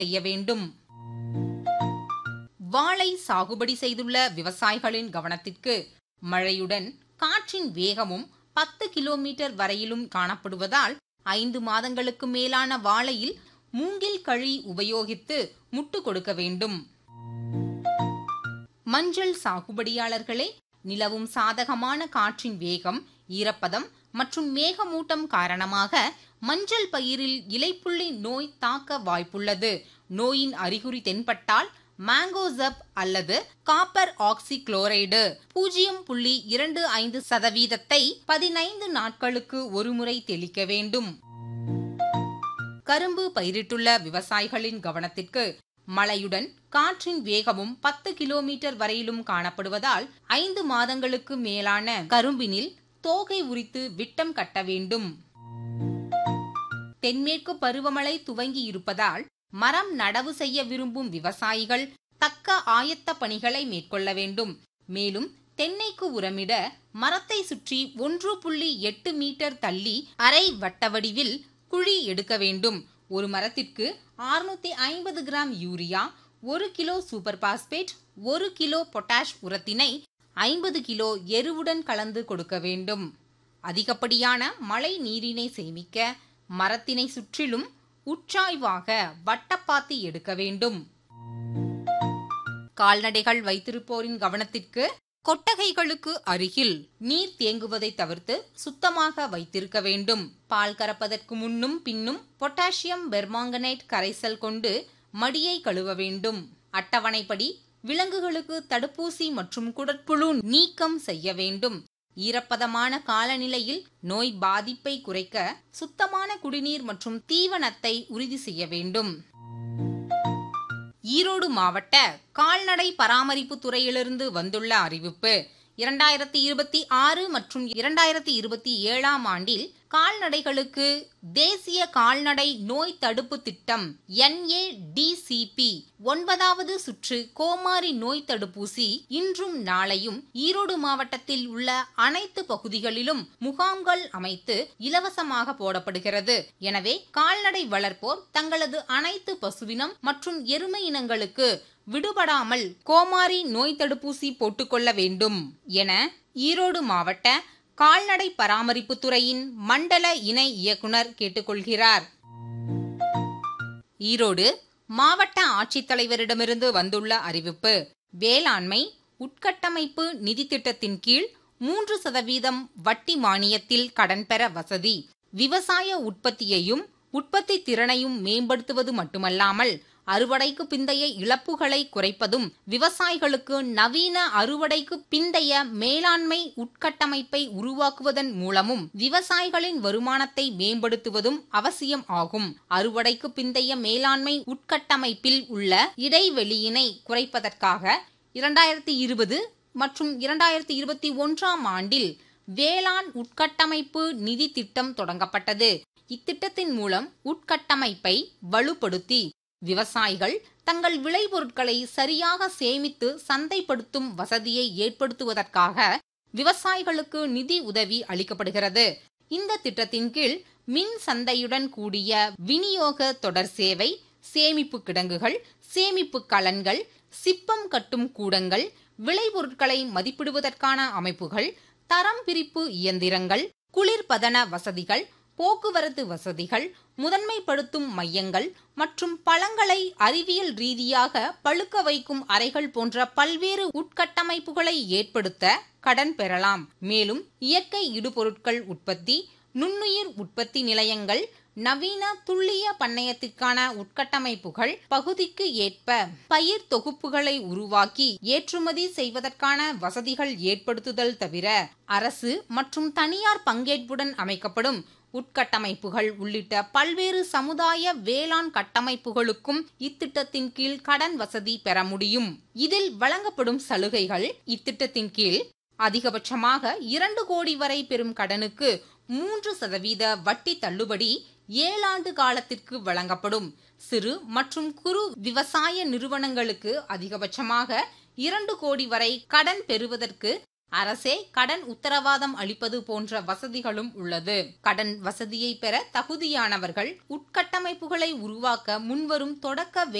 செய்ய வேண்டும் வாழை சாகுபடி செய்துள்ள விவசாயிகளின் கவனத்திற்கு மழையுடன் காற்றின் வேகமும் பத்து கிலோமீட்டர் வரையிலும் காணப்படுவதால் ஐந்து மாதங்களுக்கு மேலான வாழையில் மூங்கில் கழி உபயோகித்து முட்டு கொடுக்க வேண்டும் மஞ்சள் சாகுபடியாளர்களே நிலவும் சாதகமான காற்றின் வேகம் ஈரப்பதம் மற்றும் மேகமூட்டம் காரணமாக மஞ்சள் பயிரில் இலைப்புள்ளி நோய் தாக்க வாய்ப்புள்ளது நோயின் அறிகுறி தென்பட்டால் மேங்கோசப் அல்லது காப்பர் ஆக்சி குளோரைடு பூஜ்ஜியம் புள்ளி இரண்டு ஐந்து சதவீதத்தை பதினைந்து நாட்களுக்கு ஒருமுறை தெளிக்க வேண்டும் கரும்பு பயிரிட்டுள்ள விவசாயிகளின் கவனத்திற்கு மழையுடன் காற்றின் வேகமும் பத்து கிலோமீட்டர் வரையிலும் காணப்படுவதால் ஐந்து மாதங்களுக்கு மேலான கரும்பினில் தோகை உரித்து விட்டம் கட்ட வேண்டும் தென்மேற்கு பருவமழை துவங்கி இருப்பதால் மரம் நடவு செய்ய விரும்பும் விவசாயிகள் தக்க ஆயத்த பணிகளை மேற்கொள்ள வேண்டும் மேலும் தென்னைக்கு உரமிட மரத்தை சுற்றி ஒன்று புள்ளி எட்டு மீட்டர் தள்ளி அரை வட்ட வடிவில் குழி எடுக்க வேண்டும் ஒரு மரத்திற்கு அறுநூத்தி ஐம்பது கிராம் யூரியா ஒரு கிலோ சூப்பர் பாஸ்பேட் ஒரு கிலோ பொட்டாஷ் உரத்தினை ஐம்பது கிலோ எருவுடன் கலந்து கொடுக்க வேண்டும் அதிகப்படியான மழை நீரினை சேமிக்க மரத்தினை சுற்றிலும் உற்றாய்வாக வட்டப்பாத்தி எடுக்க வேண்டும் கால்நடைகள் வைத்திருப்போரின் கவனத்திற்கு கொட்டகைகளுக்கு அருகில் நீர் தேங்குவதை தவிர்த்து சுத்தமாக வைத்திருக்க வேண்டும் பால் கறப்பதற்கு முன்னும் பின்னும் பொட்டாசியம் பெர்மாங்கனேட் கரைசல் கொண்டு மடியை கழுவ வேண்டும் அட்டவணைப்படி விலங்குகளுக்கு தடுப்பூசி மற்றும் குடற்புழு நீக்கம் செய்ய வேண்டும் ஈரப்பதமான காலநிலையில் நோய் பாதிப்பை குறைக்க சுத்தமான குடிநீர் மற்றும் தீவனத்தை உறுதி செய்ய வேண்டும் ஈரோடு மாவட்ட கால்நடை பராமரிப்பு துறையிலிருந்து வந்துள்ள அறிவிப்பு இரண்டாயிரத்தி இருபத்தி ஆறு மற்றும் இரண்டாயிரத்தி இருபத்தி ஏழாம் ஆண்டில் கால்நடைகளுக்கு தேசிய கால்நடை நோய் தடுப்பு திட்டம் என்ஏடிசிபி ஒன்பதாவது சுற்று கோமாரி நோய் தடுப்பூசி இன்றும் நாளையும் ஈரோடு மாவட்டத்தில் உள்ள அனைத்து பகுதிகளிலும் முகாம்கள் அமைத்து இலவசமாக போடப்படுகிறது எனவே கால்நடை வளர்ப்போர் தங்களது அனைத்து பசுவினம் மற்றும் எருமை இனங்களுக்கு விடுபடாமல் கோமாரி நோய் தடுப்பூசி போட்டுக்கொள்ள வேண்டும் என ஈரோடு மாவட்ட கால்நடை பராமரிப்பு துறையின் மண்டல இணை இயக்குனர் கேட்டுக்கொள்கிறார் ஈரோடு மாவட்ட ஆட்சித்தலைவரிடமிருந்து வந்துள்ள அறிவிப்பு வேளாண்மை உட்கட்டமைப்பு நிதி திட்டத்தின் கீழ் மூன்று சதவீதம் வட்டி மானியத்தில் கடன் பெற வசதி விவசாய உற்பத்தியையும் உற்பத்தி திறனையும் மேம்படுத்துவது மட்டுமல்லாமல் அறுவடைக்கு பிந்தைய இழப்புகளை குறைப்பதும் விவசாயிகளுக்கு நவீன அறுவடைக்கு பிந்தைய மேலாண்மை உட்கட்டமைப்பை உருவாக்குவதன் மூலமும் விவசாயிகளின் வருமானத்தை மேம்படுத்துவதும் அவசியம் ஆகும் அறுவடைக்கு பிந்தைய மேலாண்மை உட்கட்டமைப்பில் உள்ள இடைவெளியினை குறைப்பதற்காக இரண்டாயிரத்தி இருபது மற்றும் இரண்டாயிரத்தி இருபத்தி ஒன்றாம் ஆண்டில் வேளாண் உட்கட்டமைப்பு நிதி திட்டம் தொடங்கப்பட்டது இத்திட்டத்தின் மூலம் உட்கட்டமைப்பை வலுப்படுத்தி விவசாயிகள் தங்கள் விளைபொருட்களை சரியாக சேமித்து சந்தைப்படுத்தும் வசதியை ஏற்படுத்துவதற்காக விவசாயிகளுக்கு நிதி உதவி அளிக்கப்படுகிறது இந்த திட்டத்தின் கீழ் மின் சந்தையுடன் கூடிய விநியோக தொடர் சேவை சேமிப்பு கிடங்குகள் சேமிப்பு கலன்கள் சிப்பம் கட்டும் கூடங்கள் விளைபொருட்களை மதிப்பிடுவதற்கான அமைப்புகள் தரம் பிரிப்பு இயந்திரங்கள் குளிர்பதன வசதிகள் போக்குவரத்து வசதிகள் முதன்மைப்படுத்தும் மையங்கள் மற்றும் பழங்களை அறிவியல் ரீதியாக பழுக்க வைக்கும் அறைகள் போன்ற பல்வேறு உட்கட்டமைப்புகளை ஏற்படுத்த கடன் பெறலாம் மேலும் இயற்கை இடுபொருட்கள் உற்பத்தி நுண்ணுயிர் உற்பத்தி நிலையங்கள் நவீன துல்லிய பண்ணையத்திற்கான உட்கட்டமைப்புகள் பகுதிக்கு ஏற்ப பயிர் தொகுப்புகளை உருவாக்கி ஏற்றுமதி செய்வதற்கான வசதிகள் ஏற்படுத்துதல் தவிர அரசு மற்றும் தனியார் பங்கேற்புடன் அமைக்கப்படும் உட்கட்டமைப்புகள் உள்ளிட்ட பல்வேறு சமுதாய வேளாண் கட்டமைப்புகளுக்கும் இத்திட்டத்தின் கீழ் கடன் வசதி பெற முடியும் இதில் வழங்கப்படும் சலுகைகள் இத்திட்டத்தின் கீழ் அதிகபட்சமாக இரண்டு கோடி வரை பெறும் கடனுக்கு மூன்று சதவீத வட்டி தள்ளுபடி ஏழாண்டு காலத்திற்கு வழங்கப்படும் சிறு மற்றும் குறு விவசாய நிறுவனங்களுக்கு அதிகபட்சமாக இரண்டு கோடி வரை கடன் பெறுவதற்கு அரசே கடன் உத்தரவாதம் அளிப்பது போன்ற வசதிகளும் உள்ளது கடன் வசதியை பெற தகுதியானவர்கள் உட்கட்டமைப்புகளை உருவாக்க முன்வரும் தொடக்க